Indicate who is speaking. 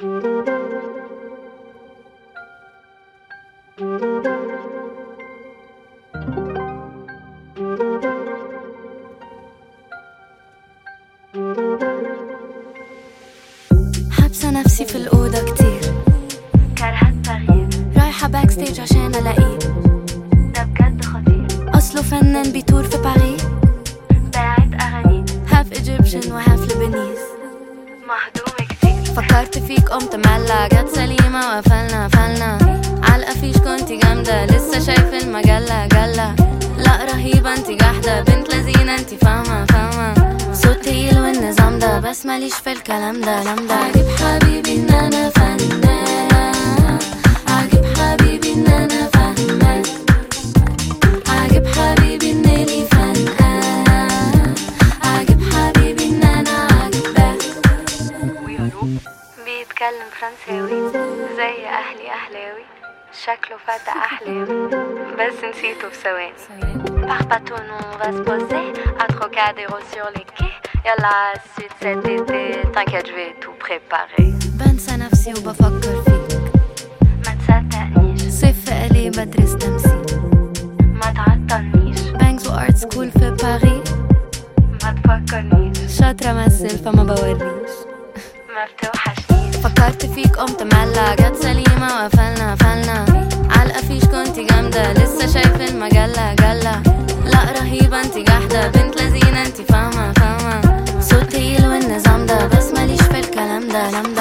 Speaker 1: حابسة نفسي في الأوضة كتير
Speaker 2: كارهة التغيير
Speaker 1: رايحة باك ستيج عشان ألاقيه
Speaker 2: ده بجد خطير
Speaker 1: أصله فنان بيتور في باريس
Speaker 2: باعت أغاني
Speaker 1: هاف ايجيبشن وهاف لبنيز
Speaker 2: مهضوم كتير
Speaker 1: فكرت فيك قمت ملا جت سليمة وقفلنا قفلنا عالقفيش كنتي جامدة لسه شايف المجلة جلة لا رهيبة انتي جاحدة بنت لذينة انتي فاهمة فاهمة صوت تقيل والنظام ده بس ماليش في الكلام ده لمدة عجب حبيبي ان انا فنان عجب حبيبي ان انا فاهمة عجب حبيبي ان لي فنان عجب حبيبي ان انا عاجباه
Speaker 2: بيتكلم فرنساوي زي أهلي أهلاوي شكله فتى أحلامي بس نسيته في ثواني Par bateau, nous on va se poser à Trocadéro sur les quais. Yalla, suite cet été, t'inquiète, je vais tout préparer.
Speaker 1: بنسى نفسي وبفكر فيك
Speaker 2: ما تصدقنيش
Speaker 1: صيف في قلي بدرس تمثيل
Speaker 2: ما تعطلنيش
Speaker 1: بانكس وارت سكول في باريس
Speaker 2: ما تفكرنيش
Speaker 1: شاطرة امثل فما بوريش
Speaker 2: ما بتوحشنيش
Speaker 1: فكرت فيك قمت ملا جت سليمة وقفلنا قفلنا عالقفيش كنتي جامدة لسه شايف المجلة جلة لا رهيبة انتي جاحدة بنت لذينة انتي فاهمة فاهمة صوت تقيل والنظام ده بس ماليش في الكلام ده لمدة